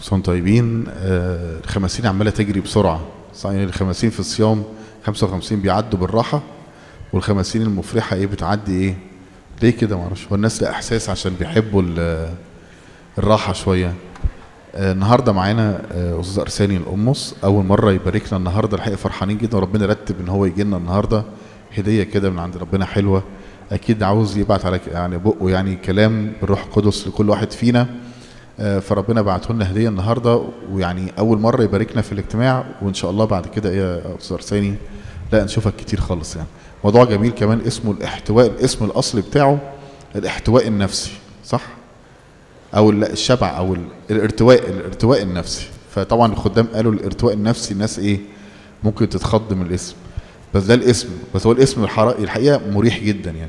كلكم طيبين آه، الخمسين عمالة تجري بسرعة صحيح الخمسين في الصيام 55 بيعدوا بالراحة والخمسين المفرحة ايه بتعدي ايه ليه كده معرفش هو الناس لها احساس عشان بيحبوا ال- الراحة شوية آه، النهارده معانا آه، استاذ ارساني القمص اول مره يبارك لنا النهارده الحقيقه فرحانين جدا وربنا رتب ان هو يجي لنا النهارده هديه كده من عند ربنا حلوه اكيد عاوز يبعت على ك- يعني بقه يعني كلام بالروح القدس لكل واحد فينا آه، فربنا بعته لنا هديه النهارده ويعني اول مره يباركنا في الاجتماع وان شاء الله بعد كده ايه يا استاذ ارساني لا نشوفك كتير خالص يعني موضوع جميل كمان اسمه الاحتواء الاسم الاصلي بتاعه الاحتواء النفسي صح او ال- الشبع او ال- الارتواء الارتواء النفسي فطبعا الخدام قالوا الارتواء النفسي الناس ايه ممكن تتخض من الاسم بس ده الاسم بس هو الاسم الحر- الحقيقه مريح جدا يعني